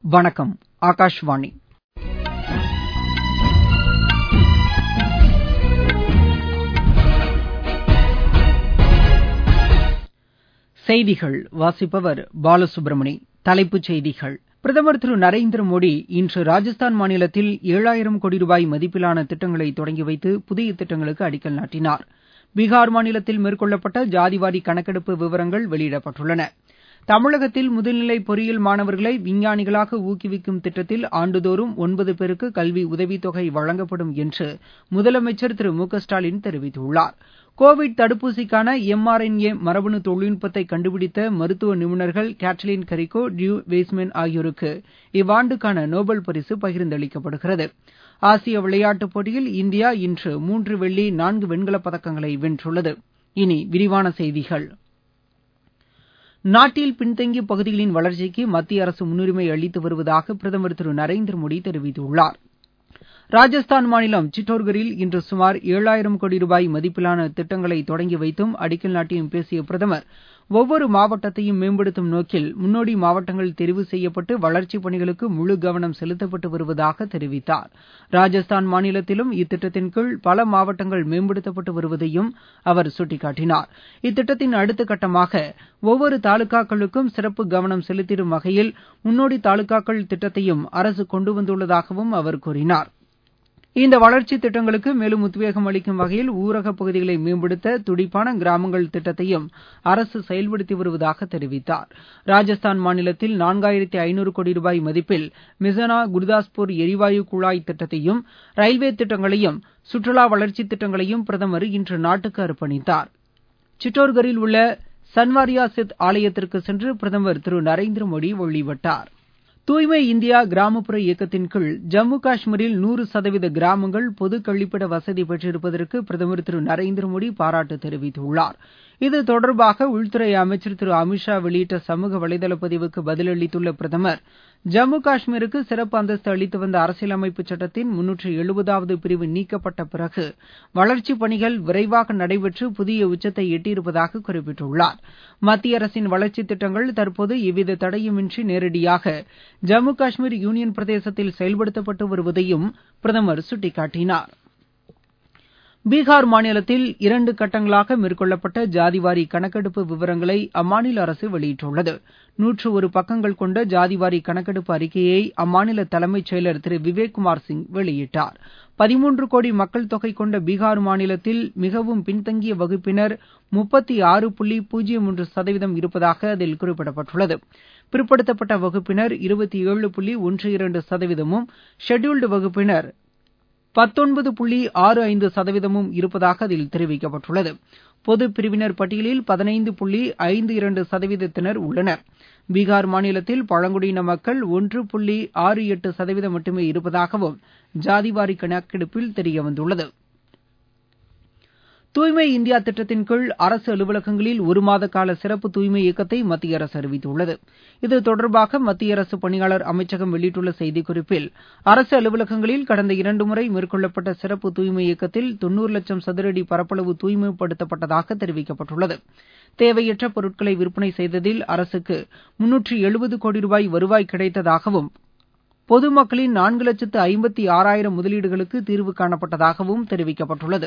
வணக்கம் ஆகாஷ்வாணி செய்திகள் வாசிப்பவர் பாலசுப்ரமணி தலைப்புச் செய்திகள் பிரதமர் திரு நரேந்திர மோடி இன்று ராஜஸ்தான் மாநிலத்தில் ஏழாயிரம் கோடி ரூபாய் மதிப்பிலான திட்டங்களை தொடங்கி வைத்து புதிய திட்டங்களுக்கு அடிக்கல் நாட்டினார் பீகார் மாநிலத்தில் மேற்கொள்ளப்பட்ட ஜாதிவாரி கணக்கெடுப்பு விவரங்கள் வெளியிடப்பட்டுள்ளன தமிழகத்தில் முதுநிலை பொறியியல் மாணவர்களை விஞ்ஞானிகளாக ஊக்குவிக்கும் திட்டத்தில் ஆண்டுதோறும் ஒன்பது பேருக்கு கல்வி உதவித்தொகை வழங்கப்படும் என்று முதலமைச்சர் திரு மு க ஸ்டாலின் தெரிவித்துள்ளார் கோவிட் தடுப்பூசிக்கான எம் ஆர் என் ஏ மரபணு தொழில்நுட்பத்தை கண்டுபிடித்த மருத்துவ நிபுணர்கள் கேட்லின் கரிக்கோ டியூ வெய்ஸ்மேன் ஆகியோருக்கு இவ்வாண்டுக்கான நோபல் பரிசு பகிர்ந்தளிக்கப்படுகிறது ஆசிய விளையாட்டுப் போட்டியில் இந்தியா இன்று மூன்று வெள்ளி நான்கு வெண்கலப் பதக்கங்களை வென்றுள்ளது இனி விரிவான செய்திகள் நாட்டில் பின்தங்கிய பகுதிகளின் வளர்ச்சிக்கு மத்திய அரசு முன்னுரிமை அளித்து வருவதாக பிரதமர் திரு நரேந்திர மோடி தெரிவித்துள்ளார் ராஜஸ்தான் மாநிலம் சித்தோர்கரில் இன்று சுமார் ஏழாயிரம் கோடி ரூபாய் மதிப்பிலான திட்டங்களை தொடங்கி வைத்தும் அடிக்கல் நாட்டியும் பேசிய பிரதமர் ஒவ்வொரு மாவட்டத்தையும் மேம்படுத்தும் நோக்கில் முன்னோடி மாவட்டங்கள் தெரிவு செய்யப்பட்டு வளர்ச்சிப் பணிகளுக்கு முழு கவனம் செலுத்தப்பட்டு வருவதாக தெரிவித்தார் ராஜஸ்தான் மாநிலத்திலும் இத்திட்டத்தின் கீழ் பல மாவட்டங்கள் மேம்படுத்தப்பட்டு வருவதையும் அவர் சுட்டிக்காட்டினார் இத்திட்டத்தின் அடுத்த கட்டமாக ஒவ்வொரு தாலுகாக்களுக்கும் சிறப்பு கவனம் செலுத்திடும் வகையில் முன்னோடி தாலுகாக்கள் திட்டத்தையும் அரசு கொண்டு வந்துள்ளதாகவும் அவர் கூறினார் இந்த வளர்ச்சித் திட்டங்களுக்கு மேலும் உத்வேகம் அளிக்கும் வகையில் ஊரகப் பகுதிகளை மேம்படுத்த துடிப்பான கிராமங்கள் திட்டத்தையும் அரசு செயல்படுத்தி வருவதாக தெரிவித்தார் ராஜஸ்தான் மாநிலத்தில் நான்காயிரத்தி ஐநூறு கோடி ரூபாய் மதிப்பில் மிசனா குர்தாஸ்பூர் எரிவாயு குழாய் திட்டத்தையும் ரயில்வே திட்டங்களையும் சுற்றுலா வளர்ச்சித் திட்டங்களையும் பிரதமர் இன்று நாட்டுக்கு அர்ப்பணித்தார் சித்தோர்கரில் உள்ள சன்வாரியா சித் ஆலயத்திற்கு சென்று பிரதமர் திரு நரேந்திர மோடி வழிபட்டார் தூய்மை இந்தியா கிராமப்புற இயக்கத்தின் கீழ் ஜம்மு காஷ்மீரில் நூறு சதவீத கிராமங்கள் பொது கழிப்பிட வசதி பெற்றிருப்பதற்கு பிரதமர் திரு நரேந்திர மோடி பாராட்டு தெரிவித்துள்ளார் இது தொடர்பாக உள்துறை அமைச்சர் திரு அமித் ஷா வெளியிட்ட சமூக வலைதள பதிவுக்கு பதிலளித்துள்ள பிரதமர் ஜம்மு காஷ்மீருக்கு சிறப்பு அந்தஸ்து அளித்து வந்த அரசியலமைப்பு சட்டத்தின் முன்னூற்று எழுபதாவது பிரிவு நீக்கப்பட்ட பிறகு வளர்ச்சிப் பணிகள் விரைவாக நடைபெற்று புதிய உச்சத்தை எட்டியிருப்பதாக குறிப்பிட்டுள்ளார் மத்திய அரசின் வளர்ச்சித் திட்டங்கள் தற்போது எவ்வித தடையுமின்றி நேரடியாக ஜம்மு காஷ்மீர் யூனியன் பிரதேசத்தில் செயல்படுத்தப்பட்டு வருவதையும் பிரதமர் சுட்டிக்காட்டினார் பீகார் மாநிலத்தில் இரண்டு கட்டங்களாக மேற்கொள்ளப்பட்ட ஜாதிவாரி கணக்கெடுப்பு விவரங்களை அம்மாநில அரசு வெளியிட்டுள்ளது நூற்று ஒரு பக்கங்கள் கொண்ட ஜாதிவாரி கணக்கெடுப்பு அறிக்கையை அம்மாநில தலைமைச் செயலர் திரு விவேக் குமார் சிங் வெளியிட்டார் பதிமூன்று கோடி மக்கள் தொகை கொண்ட பீகார் மாநிலத்தில் மிகவும் பின்தங்கிய வகுப்பினர் முப்பத்தி ஆறு புள்ளி பூஜ்ஜியம் மூன்று சதவீதம் இருப்பதாக அதில் குறிப்பிடப்பட்டுள்ளது பிற்படுத்தப்பட்ட வகுப்பினர் இருபத்தி ஏழு புள்ளி ஒன்று இரண்டு சதவீதமும் ஷெட்யூல்டு வகுப்பினர் பத்தொன்பது புள்ளி ஆறு ஐந்து சதவீதமும் இருப்பதாக அதில் தெரிவிக்கப்பட்டுள்ளது பொது பிரிவினர் பட்டியலில் பதினைந்து புள்ளி ஐந்து இரண்டு சதவீதத்தினர் உள்ளனர் பீகார் மாநிலத்தில் பழங்குடியின மக்கள் ஒன்று புள்ளி ஆறு எட்டு சதவீதம் மட்டுமே இருப்பதாகவும் ஜாதிவாரி கணக்கெடுப்பில் தெரியவந்துள்ளது தூய்மை இந்தியா திட்டத்தின் கீழ் அரசு அலுவலகங்களில் ஒரு மாத கால சிறப்பு தூய்மை இயக்கத்தை மத்திய அரசு அறிவித்துள்ளது இது தொடர்பாக மத்திய அரசு பணியாளர் அமைச்சகம் வெளியிட்டுள்ள செய்திக்குறிப்பில் அரசு அலுவலகங்களில் கடந்த இரண்டு முறை மேற்கொள்ளப்பட்ட சிறப்பு தூய்மை இயக்கத்தில் தொன்னூறு லட்சம் சதுரடி பரப்பளவு தூய்மைப்படுத்தப்பட்டதாக தெரிவிக்கப்பட்டுள்ளது தேவையற்ற பொருட்களை விற்பனை செய்ததில் அரசுக்கு முன்னூற்று எழுபது கோடி ரூபாய் வருவாய் கிடைத்ததாகவும் பொதுமக்களின் நான்கு லட்சத்து ஐம்பத்தி ஆறாயிரம் முதலீடுகளுக்கு தீர்வு காணப்பட்டதாகவும் தெரிவிக்கப்பட்டுள்ளது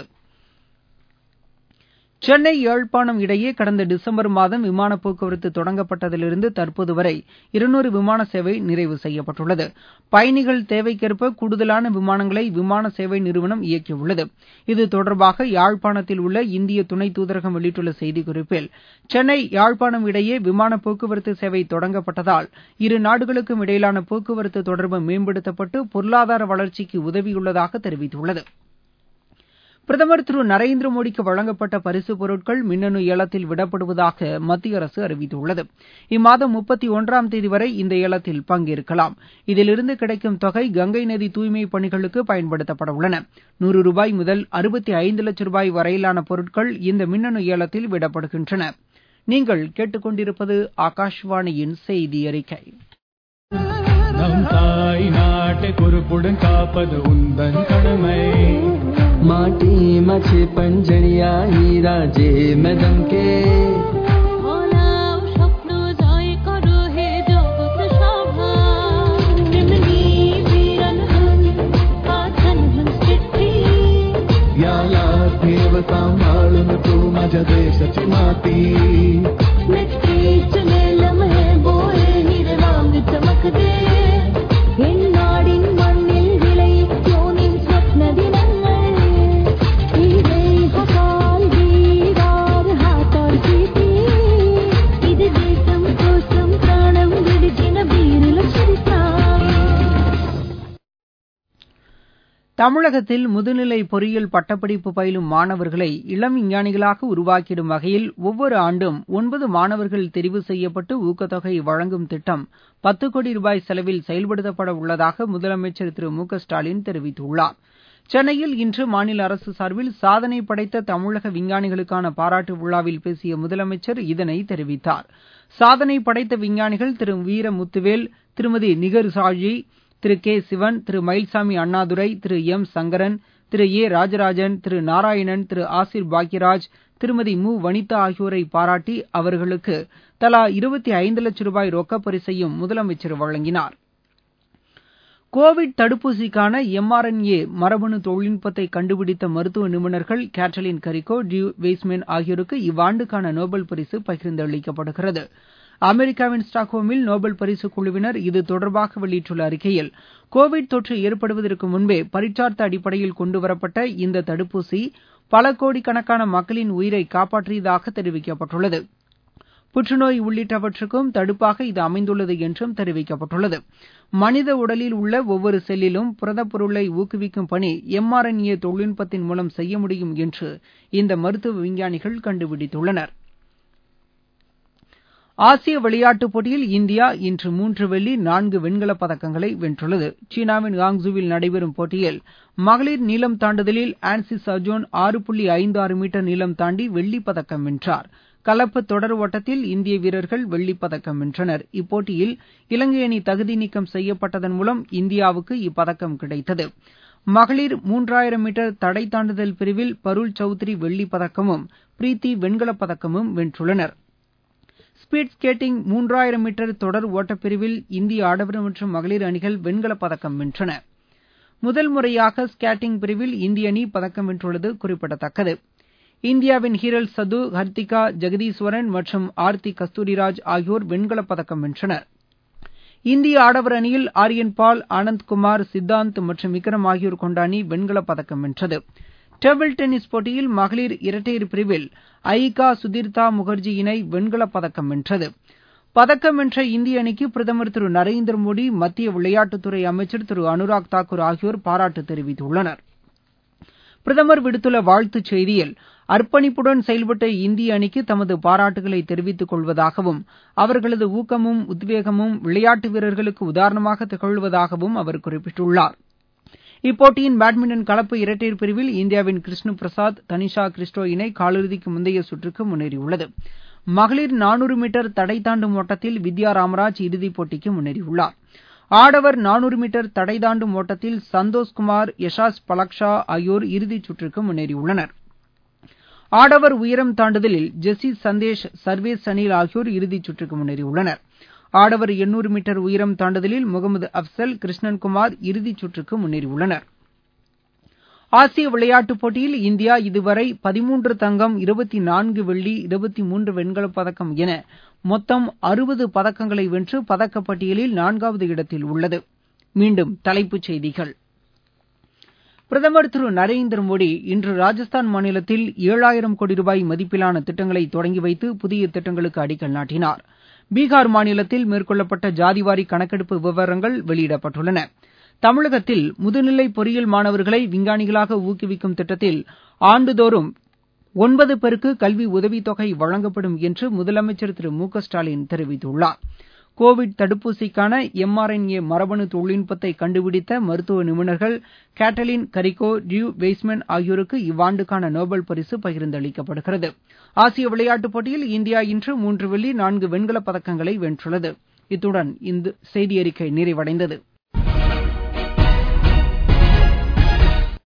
சென்னை யாழ்ப்பாணம் இடையே கடந்த டிசம்பர் மாதம் விமான போக்குவரத்து தொடங்கப்பட்டதிலிருந்து தற்போது வரை இருநூறு விமான சேவை நிறைவு செய்யப்பட்டுள்ளது பயணிகள் தேவைக்கேற்ப கூடுதலான விமானங்களை விமான சேவை நிறுவனம் இயக்கியுள்ளது இது தொடர்பாக யாழ்ப்பாணத்தில் உள்ள இந்திய துணை தூதரகம் வெளியிட்டுள்ள செய்திக்குறிப்பில் சென்னை யாழ்ப்பாணம் இடையே விமான போக்குவரத்து சேவை தொடங்கப்பட்டதால் இரு நாடுகளுக்கும் இடையிலான போக்குவரத்து தொடர்பு மேம்படுத்தப்பட்டு பொருளாதார வளர்ச்சிக்கு உதவியுள்ளதாக தெரிவித்துள்ளது பிரதமர் திரு நரேந்திர மோடிக்கு வழங்கப்பட்ட பரிசுப் பொருட்கள் மின்னணு ஏலத்தில் விடப்படுவதாக மத்திய அரசு அறிவித்துள்ளது இம்மாதம் முப்பத்தி ஒன்றாம் தேதி வரை இந்த ஏலத்தில் பங்கேற்கலாம் இதிலிருந்து கிடைக்கும் தொகை கங்கை நதி தூய்மை பணிகளுக்கு பயன்படுத்தப்பட உள்ளன நூறு ரூபாய் முதல் அறுபத்தி ஐந்து லட்சம் ரூபாய் வரையிலான பொருட்கள் இந்த மின்னணு ஏலத்தில் விடப்படுகின்றன நீங்கள் கேட்டுக்கொண்டிருப்பது ஆகாஷ்வாணியின் செய்தி அறிக்கை நம் தாய் நாட்டை பொறுப்புடன் காப்பது உந்தன் கடமை माटी पञ्जरिया हीरा जे मैदम के ফলাও স্বপ্ন জয় করো হে জগৎ সভা माझ्या देशाची माती மெத்தேற்ற நிலமே போலே நிறவாங்கு சமக்குதே என் நாடின் மண்ணில் விளையோனின் ஸ்வப்ன தினங்கள் இதே ஹகால் வீரார் ஹாத்தார் சீதி இது தேசம் கோசம் பிராணம் விடுచిన వీరుల చరిత్ర தமிழகத்தில் முதுநிலை பொறியியல் பட்டப்படிப்பு பயிலும் மாணவர்களை இளம் விஞ்ஞானிகளாக உருவாக்கிடும் வகையில் ஒவ்வொரு ஆண்டும் ஒன்பது மாணவர்கள் தெரிவு செய்யப்பட்டு ஊக்கத்தொகை வழங்கும் திட்டம் பத்து கோடி ரூபாய் செலவில் செயல்படுத்தப்பட உள்ளதாக முதலமைச்சர் திரு மு க ஸ்டாலின் தெரிவித்துள்ளார் சென்னையில் இன்று மாநில அரசு சார்பில் சாதனை படைத்த தமிழக விஞ்ஞானிகளுக்கான பாராட்டு விழாவில் பேசிய முதலமைச்சர் இதனை தெரிவித்தார் சாதனை படைத்த விஞ்ஞானிகள் திரு வீர Muthuvel Thirumathi Nigar Shaji Thiru K Sivan Thiru Mylswamy Annadurai Thiru M Sankaran Thiru A Rajarajan Thiru Narayanan Thiru Asir Bhagyaraj திருமதி மு வனிதா ஆகியோரை பாராட்டி அவர்களுக்கு தலா இருபத்தி ஐந்து லட்சம் ரூபாய் ரொக்கப் பரிசையும் முதலமைச்சர் வழங்கினார் கோவிட் தடுப்பூசிக்கான எம்ஆர்என்ஏ மரபணு தொழில்நுட்பத்தை கண்டுபிடித்த மருத்துவ நிபுணர்கள் கேட்டலின் கரிகோ டியூ வெய்ஸ்மேன் ஆகியோருக்கு இவ்வாண்டுக்கான நோபல் பரிசு பகிர்ந்தளிக்கப்படுகிறது அமெரிக்காவின் ஸ்டாக்ஹோமில் நோபல் பரிசு குழுவினர் இது தொடர்பாக வெளியிட்டுள்ள அறிக்கையில் கோவிட் தொற்று ஏற்படுவதற்கு முன்பே பரீட்சார்த்த அடிப்படையில் கொண்டுவரப்பட்ட இந்த தடுப்பூசி பல கோடிக்கணக்கான மக்களின் உயிரை காப்பாற்றியதாக தெரிவிக்கப்பட்டுள்ளது புற்றுநோய் உள்ளிட்டவற்றுக்கும் தடுப்பாக இது அமைந்துள்ளது என்றும் தெரிவிக்கப்பட்டுள்ளது மனித உடலில் உள்ள ஒவ்வொரு செல்லிலும் புரதப் பொருளை ஊக்குவிக்கும் பணி எம்ஆர்என்ஏ தொழில்நுட்பத்தின் மூலம் செய்ய முடியும் என்று இந்த மருத்துவ விஞ்ஞானிகள் கண்டுபிடித்துள்ளனர் ஆசிய விளையாட்டுப் போட்டியில் இந்தியா இன்று மூன்று வெள்ளி நான்கு வெண்கலப் பதக்கங்களை வென்றுள்ளது சீனாவின் காங்ஸுவில் நடைபெறும் போட்டியில் மகளிர் நீளம் தாண்டுதலில் ஆன்சி சர்ஜோன் ஆறு புள்ளி ஐந்து ஆறு மீட்டர் நீளம் தாண்டி வெள்ளிப் பதக்கம் வென்றார் கலப்பு தொடர் ஓட்டத்தில் இந்திய வீரர்கள் வெள்ளிப் பதக்கம் வென்றனர் இப்போட்டியில் இலங்கை அணி தகுதி நீக்கம் செய்யப்பட்டதன் மூலம் இந்தியாவுக்கு இப்பதக்கம் கிடைத்தது மகளிர் மூன்றாயிரம் மீட்டர் தடை தாண்டுதல் பிரிவில் பருள் சௌத்ரி வெள்ளிப் பதக்கமும் பிரீத்தி வெண்கலப் பதக்கமும் வென்றுள்ளனர் ஸ்பீட் ஸ்கேட்டிங் மூன்றாயிரம் மீட்டர் தொடர் ஓட்டப்பிரிவில் இந்திய ஆடவர் மற்றும் மகளிர் அணிகள் வெண்கலப் பதக்கம் வென்றன முதல் முறையாக ஸ்கேட்டிங் பிரிவில் இந்திய அணி பதக்கம் வென்றுள்ளது குறிப்பிடத்தக்கது இந்தியாவின் ஹீரல் சது ஹர்த்திகா ஜெகதீஸ்வரன் மற்றும் ஆர்த்தி கஸ்தூரிராஜ் ஆகியோர் வெண்கலப் பதக்கம் வென்றனர் இந்திய ஆடவர் அணியில் ஆரியன் பால் ஆனந்த் குமார் சித்தாந்த் மற்றும் விக்ரம் ஆகியோர் கொண்ட அணி வெண்கலப் பதக்கம் வென்றது டேபிள் டென்னிஸ் போட்டியில் மகளிர் இரட்டையர் பிரிவில் அயிகா சுதீர்தா முகர்ஜி இணை வெண்கலப் பதக்கம் வென்றது பதக்கம் வென்ற இந்திய அணிக்கு பிரதமர் திரு நரேந்திர மோடி மத்திய விளையாட்டுத்துறை அமைச்சர் திரு அனுராக் தாக்கூர் ஆகியோர் பாராட்டு தெரிவித்துள்ளனர் பிரதமர் விடுத்துள்ள வாழ்த்துச் செய்தியில் அர்ப்பணிப்புடன் செயல்பட்ட இந்திய அணிக்கு தமது பாராட்டுகளை தெரிவித்துக் கொள்வதாகவும் அவர்களது ஊக்கமும் உத்வேகமும் விளையாட்டு வீரர்களுக்கு உதாரணமாக திகழ்வதாகவும் அவர் குறிப்பிட்டுள்ளார் இப்போட்டியின் பேட்மிண்டன் கலப்பு இரட்டையர் பிரிவில் இந்தியாவின் கிருஷ்ண பிரசாத் தனிஷா கிறிஸ்டோ இணை காலிறுதிக்கு முந்தைய சுற்றுக்கு முன்னேறியுள்ளது மகளிர் நானூறு மீட்டர் தடை தாண்டும் ஓட்டத்தில் வித்யா ராமராஜ் இறுதிப் போட்டிக்கு முன்னேறியுள்ளார் ஆடவர் நானூறு மீட்டர் தடை தாண்டும் ஓட்டத்தில் சந்தோஷ்குமார் யஷாஸ் பலக்ஷா ஆகியோர் இறுதிச் சுற்றுக்கு முன்னேறியுள்ளனர் ஆடவர் உயரம் தாண்டுதலில் ஜெஸ்ஸி சந்தேஷ் சர்வேஸ் அனில் ஆகியோர் இறுதிச் சுற்றுக்கு முன்னேறியுள்ளனர் ஆடவர் எண்ணூறு மீட்டர் உயரம் தாண்டுதலில் முகமது அப்சல் கிருஷ்ணன்குமார் இறுதிச் சுற்றுக்கு முன்னேறியுள்ளனர் ஆசிய விளையாட்டுப் போட்டியில் இந்தியா இதுவரை பதிமூன்று தங்கம் இருபத்தி நான்கு வெள்ளி இருபத்தி மூன்று வெண்கலப் பதக்கம் என மொத்தம் அறுபது பதக்கங்களை வென்று பதக்கப்பட்டியலில் நான்காவது இடத்தில் உள்ளது மீண்டும் தலைப்புச் செய்திகள் பிரதமர் திரு நரேந்திர மோடி இன்று ராஜஸ்தான் மாநிலத்தில் ஏழாயிரம் கோடி ரூபாய் மதிப்பிலான திட்டங்களை தொடங்கி வைத்து புதிய திட்டங்களுக்கு அடிக்கல் நாட்டினார் பீகார் மாநிலத்தில் மேற்கொள்ளப்பட்ட ஜாதிவாரி கணக்கெடுப்பு விவரங்கள் வெளியிடப்பட்டுள்ளன தமிழகத்தில் முதுநிலை பொறியியல் மாணவர்களை விஞ்ஞானிகளாக ஊக்குவிக்கும் திட்டத்தில் ஆண்டுதோறும் ஒன்பது பேருக்கு கல்வி உதவித்தொகை வழங்கப்படும் என்று முதலமைச்சர் திரு மு க ஸ்டாலின் தெரிவித்துள்ளார் கோவிட் தடுப்பூசிக்கான எம்ஆர்என்ஏ மரபணு தொழில்நுட்பத்தை கண்டுபிடித்த மருத்துவ நிபுணர்கள் கேட்டலின் கரிகோ டியூ வெய்ஸ்மேன் ஆகியோருக்கு இவ்வாண்டுக்கான நோபல் பரிசு பகிர்ந்தளிக்கப்படுகிறது ஆசிய விளையாட்டுப் போட்டியில் இந்தியா இன்று மூன்று வெள்ளி நான்கு வெண்கலப் பதக்கங்களை வென்றுள்ளது இத்துடன் இந்த செய்தியறிக்கை நிறைவடைந்தது